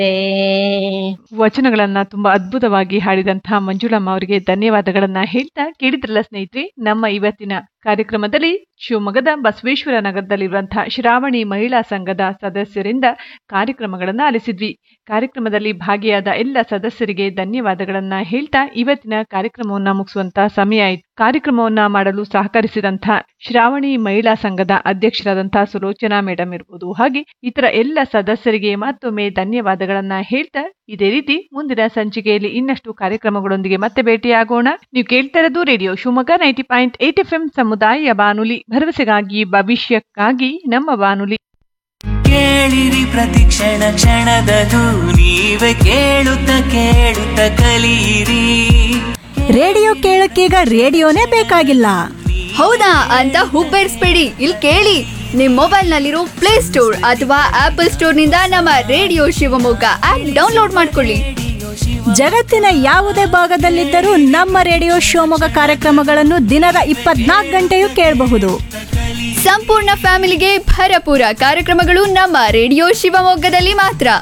ವಚನಗಳನ್ನ ತುಂಬಾ ಅದ್ಭುತವಾಗಿ ಹಾಡಿದಂತಹ ಮಂಜುಳಮ್ಮ ಅವರಿಗೆ ಧನ್ಯವಾದಗಳನ್ನ ಹೇಳ್ತಾ ಕೇಳಿದ್ರಲ್ಲ ಸ್ನೇಹಿತರೆ ನಮ್ಮ ಇವತ್ತಿನ ಕಾರ್ಯಕ್ರಮದಲ್ಲಿ ಶಿವಮೊಗ್ಗದ ಬಸವೇಶ್ವರ ನಗರದಲ್ಲಿರುವಂತಹ ಶ್ರಾವಣಿ ಮಹಿಳಾ ಸಂಘದ ಸದಸ್ಯರಿಂದ ಕಾರ್ಯಕ್ರಮಗಳನ್ನ ಆಲಿಸಿದ್ವಿ ಕಾರ್ಯಕ್ರಮದಲ್ಲಿ ಭಾಗಿಯಾದ ಎಲ್ಲ ಸದಸ್ಯರಿಗೆ ಧನ್ಯವಾದಗಳನ್ನ ಹೇಳ್ತಾ ಇವತ್ತಿನ ಕಾರ್ಯಕ್ರಮವನ್ನ ಮುಗಿಸುವಂತಹ ಸಮಯ ಆಯಿತು ಕಾರ್ಯಕ್ರಮವನ್ನ ಮಾಡಲು ಸಹಕರಿಸಿದಂತಹ ಶ್ರಾವಣಿ ಮಹಿಳಾ ಸಂಘದ ಅಧ್ಯಕ್ಷರಾದಂತಹ ಸುಲೋಚನಾ ಮೇಡಮ್ ಇರ್ಬೋದು ಹಾಗೆ ಇತರ ಎಲ್ಲ ಸದಸ್ಯರಿಗೆ ಮತ್ತೊಮ್ಮೆ ಧನ್ಯವಾದಗಳನ್ನ ಹೇಳ್ತಾ ಇದೇ ರೀತಿ ಮುಂದಿನ ಸಂಚಿಕೆಯಲ್ಲಿ ಇನ್ನಷ್ಟು ಕಾರ್ಯಕ್ರಮಗಳೊಂದಿಗೆ ಮತ್ತೆ ಭೇಟಿಯಾಗೋಣ ನೀವು ಕೇಳ್ತಾ ಇರೋದು radio Shivamogga ninety point eight F M ಸಮುದಾಯ ಬಾನುಲಿ ಭರವಸೆಗಾಗಿ ಭವಿಷ್ಯಕ್ಕಾಗಿ ನಮ್ಮ ಬಾನುಲಿ ಕೇಳಿರಿ ಪ್ರತಿ ಕ್ಷಣ ಕ್ಷಣದದು ನೀವೇ ಕೇಳುತ್ತ ಕೇಳುತ್ತ ಕಲಿಯಿರಿ ರೇಡಿಯೋ ಕೇಳಕ್ಕೀಗ ರೇಡಿಯೋನೇ ಬೇಕಾಗಿಲ್ಲ ಹೌದಾ ಅಂತ ಹುಬ್ಬೇರಿಸ್ಬೇಡಿ ಇಲ್ಲಿ ಕೇಳಿ ನಿಮ್ ಮೊಬೈಲ್ ನಲ್ಲಿರೋ ಪ್ಲೇ ಸ್ಟೋರ್ ಅಥವಾ ಆಪಲ್ ಸ್ಟೋರ್ ನಿಂದ ನಮ್ಮ ರೇಡಿಯೋ ಶಿವಮೊಗ್ಗ ಆಪ್ ಡೌನ್ಲೋಡ್ ಮಾಡ್ಕೊಳ್ಳಿ ಜಗತ್ತಿನ ಯಾವುದೇ ಭಾಗದಲ್ಲಿದ್ದರೂ ನಮ್ಮ ರೇಡಿಯೋ ಶಿವಮೊಗ್ಗ ಕಾರ್ಯಕ್ರಮಗಳನ್ನು ದಿನದ ಇಪ್ಪತ್ನಾಲ್ಕು ಗಂಟೆಯೂ ಕೇಳಬಹುದು ಸಂಪೂರ್ಣ ಫ್ಯಾಮಿಲಿಗೆ ಭರಪೂರ ಕಾರ್ಯಕ್ರಮಗಳು ನಮ್ಮ ರೇಡಿಯೋ ಶಿವಮೊಗ್ಗದಲ್ಲಿ ಮಾತ್ರ